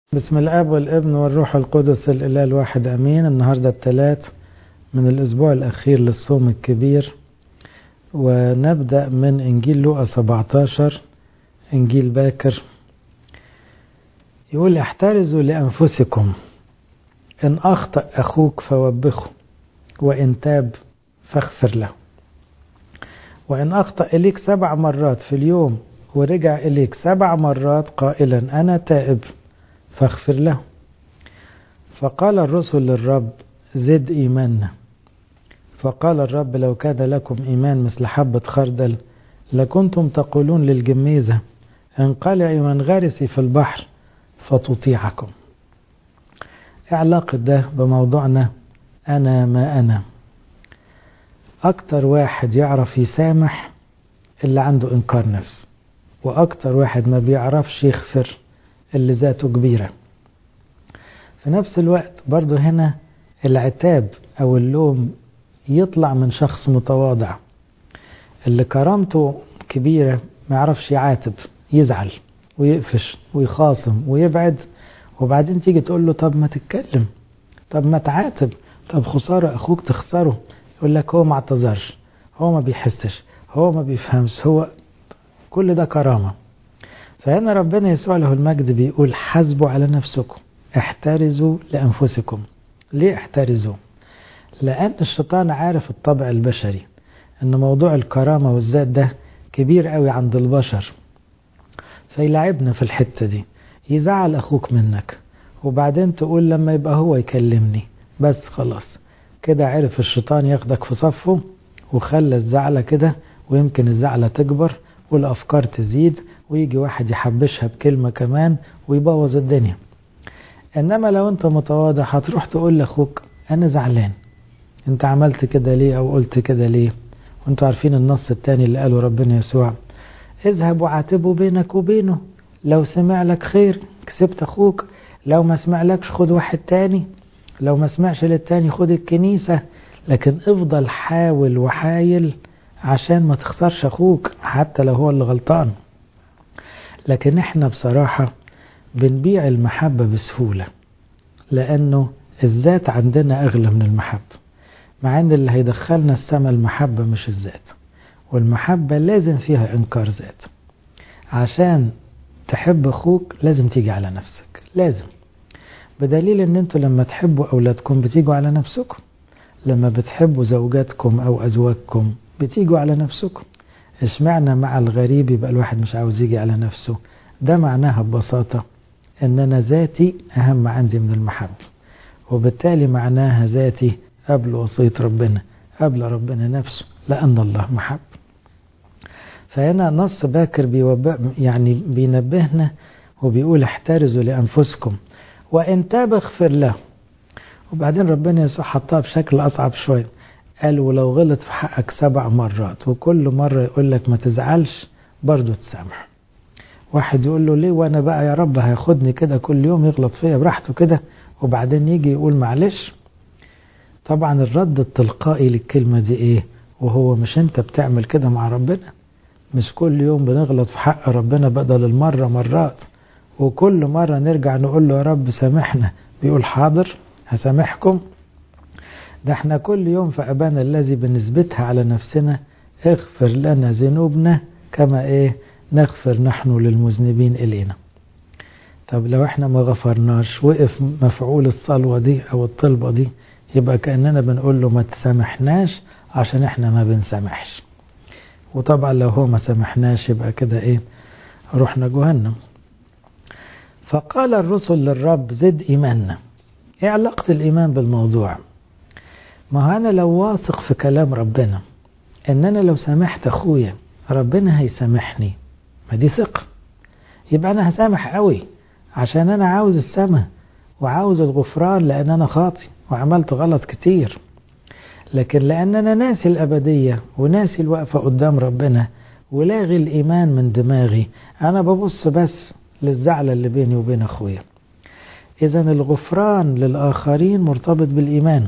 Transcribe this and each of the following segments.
بسم الاب والابن والروح القدس الاله الواحد امين النهارده الثلاث من الاسبوع الاخير للصوم الكبير ونبدا من انجيل لوقا 17 انجيل باكر يقول احترزوا لانفسكم ان اخطا اخوك فوبخه وان تاب فاغفر له وان اخطا اليك سبع مرات في اليوم ورجع اليك سبع مرات قائلا انا تائب فاغفر له فقال الرسل للرب زد إيماننا فقال الرب لو كان لكم إيمان مثل حبة خردل لكنتم تقولون للجميزة انقلعي وانغرسي في البحر فتطيعكم علاقة ده بموضوعنا أنا ما أنا أكتر واحد يعرف يسامح اللي عنده إنكار نفس وأكتر واحد ما بيعرفش يغفر اللي ذاته كبيرة في نفس الوقت برضو هنا العتاب أو اللوم يطلع من شخص متواضع اللي كرامته كبيرة ما يعرفش يعاتب يزعل ويقفش ويخاصم ويبعد وبعدين تيجي تقول له طب ما تتكلم طب ما تعاتب طب خسارة أخوك تخسره يقول لك هو ما اعتذرش هو ما بيحسش هو ما بيفهمش هو كل ده كرامة فهنا ربنا يسوع له المجد بيقول حاسبوا على نفسكم احترزوا لأنفسكم ليه احترزوا لأن الشيطان عارف الطبع البشري أن موضوع الكرامة والذات ده كبير قوي عند البشر فيلعبنا في الحتة دي يزعل أخوك منك وبعدين تقول لما يبقى هو يكلمني بس خلاص كده عرف الشيطان ياخدك في صفه وخلى الزعلة كده ويمكن الزعلة تكبر والأفكار تزيد ويجي واحد يحبشها بكلمة كمان ويبوظ الدنيا إنما لو أنت متواضع هتروح تقول لأخوك أنا زعلان أنت عملت كده ليه أو قلت كده ليه وأنتوا عارفين النص التاني اللي قاله ربنا يسوع اذهب وعاتبه بينك وبينه لو سمع لك خير كسبت أخوك لو ما سمع لكش خد واحد تاني لو ما سمعش للتاني خد الكنيسة لكن افضل حاول وحايل عشان ما تخسرش أخوك حتى لو هو اللي غلطان لكن احنا بصراحة بنبيع المحبة بسهولة لأنه الذات عندنا أغلى من المحبة مع أن اللي هيدخلنا السماء المحبة مش الذات والمحبة لازم فيها إنكار ذات عشان تحب أخوك لازم تيجي على نفسك لازم بدليل أن أنتوا لما تحبوا أولادكم بتيجوا على نفسكم لما بتحبوا زوجاتكم أو أزواجكم بتيجوا على نفسكم اشمعنى مع الغريب يبقى الواحد مش عاوز يجي على نفسه ده معناها ببساطة ان انا ذاتي اهم عندي من المحبة وبالتالي معناها ذاتي قبل وصية ربنا قبل ربنا نفسه لأن الله محب فهنا نص باكر بيوب... يعني بينبهنا وبيقول احترزوا لأنفسكم وإن تاب اغفر له وبعدين ربنا يسوع حطها بشكل أصعب شوية قال ولو غلط في حقك سبع مرات وكل مرة يقول لك ما تزعلش برضه تسامح واحد يقول له ليه وانا بقى يا رب هياخدني كده كل يوم يغلط فيا براحته كده وبعدين يجي يقول معلش طبعا الرد التلقائي للكلمة دي ايه وهو مش انت بتعمل كده مع ربنا مش كل يوم بنغلط في حق ربنا بدل المرة مرات وكل مرة نرجع نقول له يا رب سامحنا بيقول حاضر هسامحكم ده احنا كل يوم في أبانا الذي بنثبتها على نفسنا اغفر لنا ذنوبنا كما ايه نغفر نحن للمذنبين إلينا طب لو احنا ما غفرناش وقف مفعول الصلوة دي أو الطلبة دي يبقى كأننا بنقول له ما تسامحناش عشان احنا ما بنسامحش وطبعا لو هو ما سامحناش يبقى كده ايه رحنا جهنم فقال الرسل للرب زد إيماننا ايه علاقة الإيمان بالموضوع ما هو أنا لو واثق في كلام ربنا إن أنا لو سامحت أخويا ربنا هيسامحني ما دي ثقة يبقى أنا هسامح قوي عشان أنا عاوز السماء وعاوز الغفران لأن أنا خاطي وعملت غلط كتير لكن لأن أنا ناسي الأبدية وناسي الوقفة قدام ربنا ولاغي الإيمان من دماغي أنا ببص بس للزعلة اللي بيني وبين أخويا إذا الغفران للآخرين مرتبط بالإيمان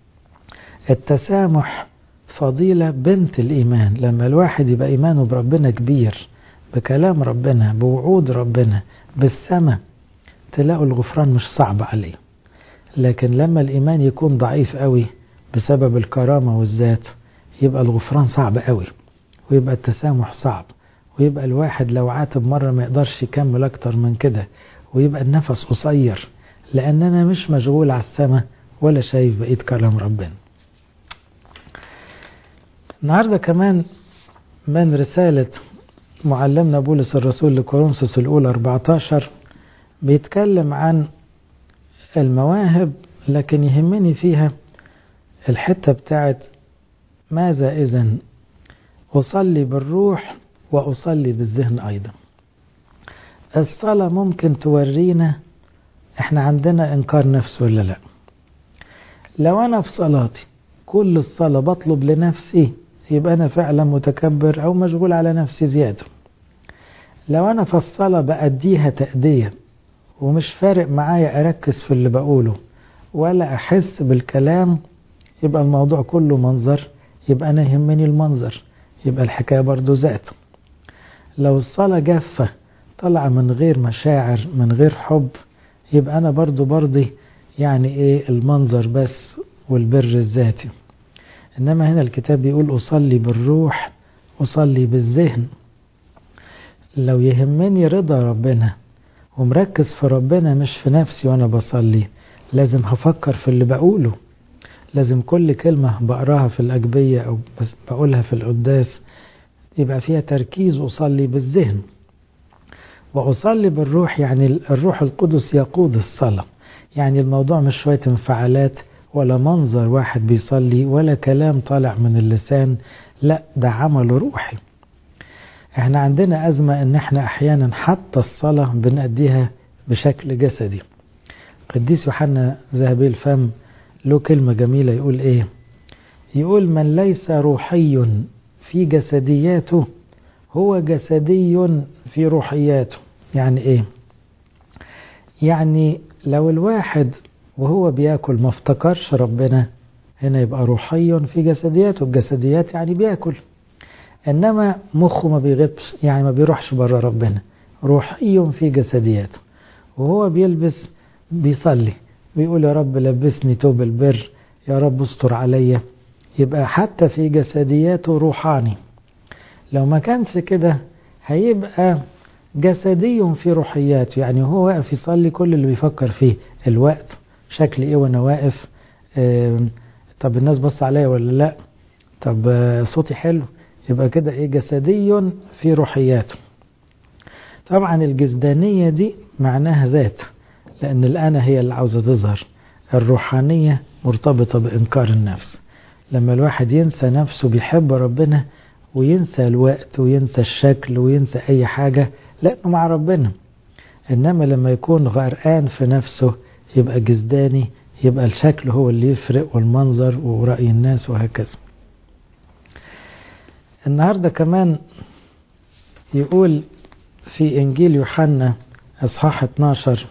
التسامح فضيلة بنت الإيمان لما الواحد يبقى إيمانه بربنا كبير بكلام ربنا بوعود ربنا بالسماء تلاقوا الغفران مش صعب عليه لكن لما الإيمان يكون ضعيف قوي بسبب الكرامة والذات يبقى الغفران صعب قوي ويبقى التسامح صعب ويبقى الواحد لو عاتب مرة ما يقدرش يكمل أكتر من كده ويبقى النفس قصير لأن أنا مش مشغول على السماء ولا شايف بقية كلام ربنا النهاردة كمان من رسالة معلمنا بولس الرسول لكورنثوس الأولى 14 بيتكلم عن المواهب لكن يهمني فيها الحتة بتاعت ماذا إذن أصلي بالروح وأصلي بالذهن أيضا الصلاة ممكن تورينا احنا عندنا انكار نفس ولا لا لو انا في صلاتي كل الصلاة بطلب لنفسي يبقى انا فعلا متكبر او مشغول على نفسي زيادة لو انا في الصلاة بأديها تأدية ومش فارق معايا اركز في اللي بقوله ولا احس بالكلام يبقى الموضوع كله منظر يبقى انا يهمني المنظر يبقى الحكاية برضو ذات لو الصلاة جافة طالعة من غير مشاعر من غير حب يبقى أنا برضو برضي يعني إيه المنظر بس والبر الذاتي إنما هنا الكتاب بيقول أصلي بالروح أصلي بالذهن لو يهمني رضا ربنا ومركز في ربنا مش في نفسي وأنا بصلي لازم هفكر في اللي بقوله لازم كل كلمة بقراها في الأجبية أو بقولها في القداس يبقى فيها تركيز أصلي بالذهن وأصلي بالروح يعني الروح القدس يقود الصلاة يعني الموضوع مش شوية انفعالات ولا منظر واحد بيصلي ولا كلام طالع من اللسان لا ده عمل روحي احنا عندنا أزمة ان احنا احيانا حتى الصلاة بنأديها بشكل جسدي قديس يوحنا ذهبي الفم له كلمة جميلة يقول ايه يقول من ليس روحي في جسدياته هو جسدي في روحياته يعني ايه يعني لو الواحد وهو بياكل ما افتكرش ربنا هنا يبقى روحي في جسدياته الجسديات يعني بياكل انما مخه ما بيغيبش يعني ما بيروحش بره ربنا روحي في جسدياته وهو بيلبس بيصلي بيقول يا رب لبسني توب البر يا رب استر عليا يبقى حتى في جسدياته روحاني لو ما كانش كده هيبقى جسدي في روحياته يعني هو واقف يصلي كل اللي بيفكر فيه الوقت شكل ايه وانا واقف اه طب الناس بص عليا ولا لا طب اه صوتي حلو يبقى كده ايه جسدي في روحياته طبعا الجسدانية دي معناها ذات لأن الأنا هي اللي عاوزة تظهر الروحانية مرتبطة بإنكار النفس لما الواحد ينسى نفسه بيحب ربنا وينسى الوقت وينسى الشكل وينسى أي حاجة لأنه مع ربنا إنما لما يكون غرقان في نفسه يبقى جسداني يبقى الشكل هو اللي يفرق والمنظر ورأي الناس وهكذا النهاردة كمان يقول في إنجيل يوحنا إصحاح 12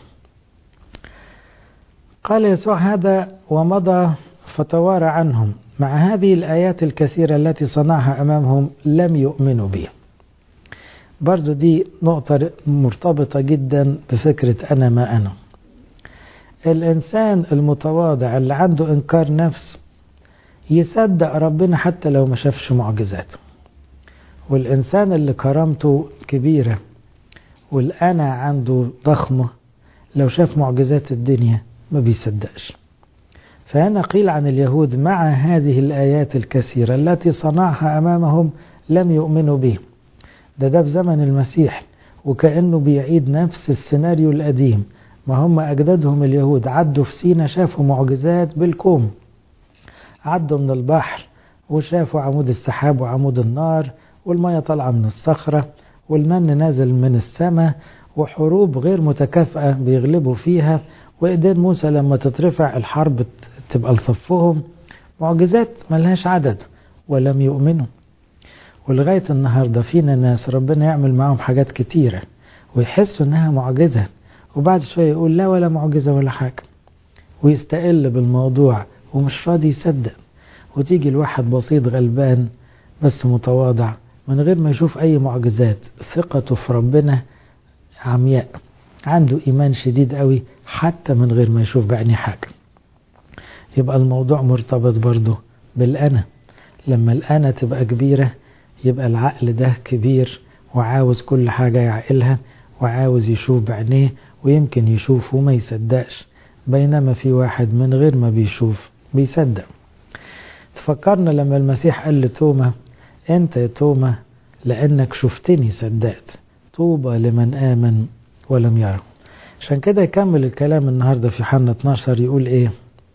قال يسوع هذا ومضى فتوارى عنهم مع هذه الآيات الكثيرة التي صنعها أمامهم لم يؤمنوا به برضو دي نقطة مرتبطة جدا بفكرة أنا ما أنا الإنسان المتواضع اللي عنده إنكار نفس يصدق ربنا حتى لو ما شافش معجزات والإنسان اللي كرامته كبيرة والأنا عنده ضخمة لو شاف معجزات الدنيا ما بيصدقش فهنا قيل عن اليهود مع هذه الآيات الكثيرة التي صنعها أمامهم لم يؤمنوا به ده ده في زمن المسيح وكأنه بيعيد نفس السيناريو القديم ما هم أجدادهم اليهود عدوا في سينا شافوا معجزات بالكوم عدوا من البحر وشافوا عمود السحاب وعمود النار والمية طالعة من الصخرة والمن نازل من السماء وحروب غير متكافئة بيغلبوا فيها وإيدين موسى لما تترفع الحرب تبقى لصفهم معجزات ملهاش عدد ولم يؤمنوا ولغاية النهاردة فينا ناس ربنا يعمل معهم حاجات كتيرة ويحسوا انها معجزة وبعد شوية يقول لا ولا معجزة ولا حاجة ويستقل بالموضوع ومش راضي يصدق وتيجي الواحد بسيط غلبان بس متواضع من غير ما يشوف أي معجزات ثقته في ربنا عمياء عنده إيمان شديد قوي حتى من غير ما يشوف بعينيه حاجة يبقى الموضوع مرتبط برضه بالأنا لما الأنا تبقى كبيرة يبقى العقل ده كبير وعاوز كل حاجة يعقلها وعاوز يشوف بعينيه ويمكن يشوف وما يصدقش بينما في واحد من غير ما بيشوف بيصدق تفكرنا لما المسيح قال لتوما انت يا توما لانك شفتني صدقت طوبى لمن امن ولم يرى عشان كده يكمل الكلام النهارده في حنا 12 يقول ايه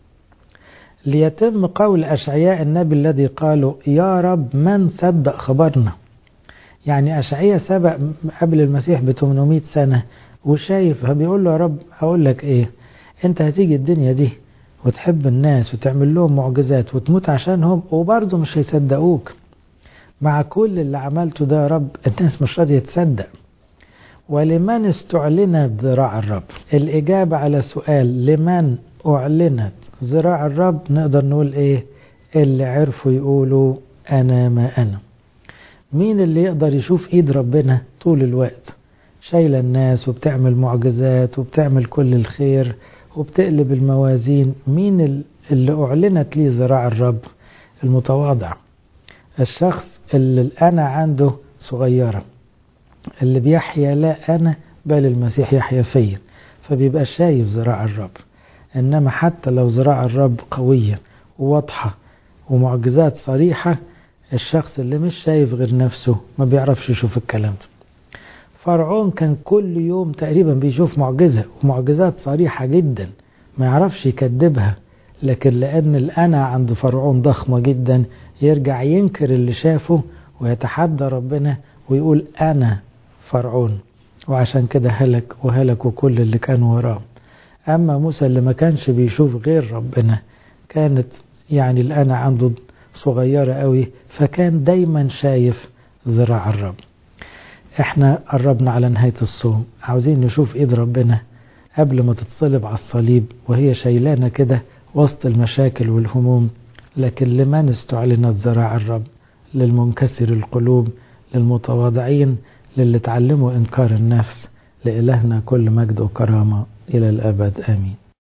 ليتم قول أشعياء النبي الذي قالوا يا رب من صدق خبرنا يعني أشعياء سبق قبل المسيح ب 800 سنة وشايف بيقول له يا رب أقول لك إيه أنت هتيجي الدنيا دي وتحب الناس وتعمل لهم معجزات وتموت عشانهم وبرضه مش هيصدقوك مع كل اللي عملته ده يا رب الناس مش راضية تصدق ولمن استعلنت ذراع الرب الإجابة على سؤال لمن أعلنت ذراع الرب نقدر نقول إيه اللي عرفوا يقولوا أنا ما أنا مين اللي يقدر يشوف إيد ربنا طول الوقت شايلة الناس وبتعمل معجزات وبتعمل كل الخير وبتقلب الموازين مين اللي أعلنت ليه ذراع الرب المتواضع الشخص اللي الأنا عنده صغيرة اللي بيحيا لا أنا بل المسيح يحيا فيا فبيبقى شايف ذراع الرب إنما حتى لو ذراع الرب قوية وواضحة ومعجزات صريحة الشخص اللي مش شايف غير نفسه ما بيعرفش يشوف الكلام ده فرعون كان كل يوم تقريبا بيشوف معجزة ومعجزات صريحة جدا ما يعرفش يكذبها لكن لأن الأنا عند فرعون ضخمة جدا يرجع ينكر اللي شافه ويتحدى ربنا ويقول أنا فرعون وعشان كده هلك وهلكوا كل اللي كانوا وراه أما موسى اللي ما كانش بيشوف غير ربنا كانت يعني الأنا عنده صغيرة قوي فكان دايما شايف ذراع الرب احنا قربنا على نهاية الصوم عاوزين نشوف ايد ربنا قبل ما تتصلب على الصليب وهي شايلانا كده وسط المشاكل والهموم لكن لمن استعلنت ذراع الرب للمنكسر القلوب للمتواضعين للي تعلموا إنكار النفس لإلهنا كل مجد وكرامة إلى الأبد آمين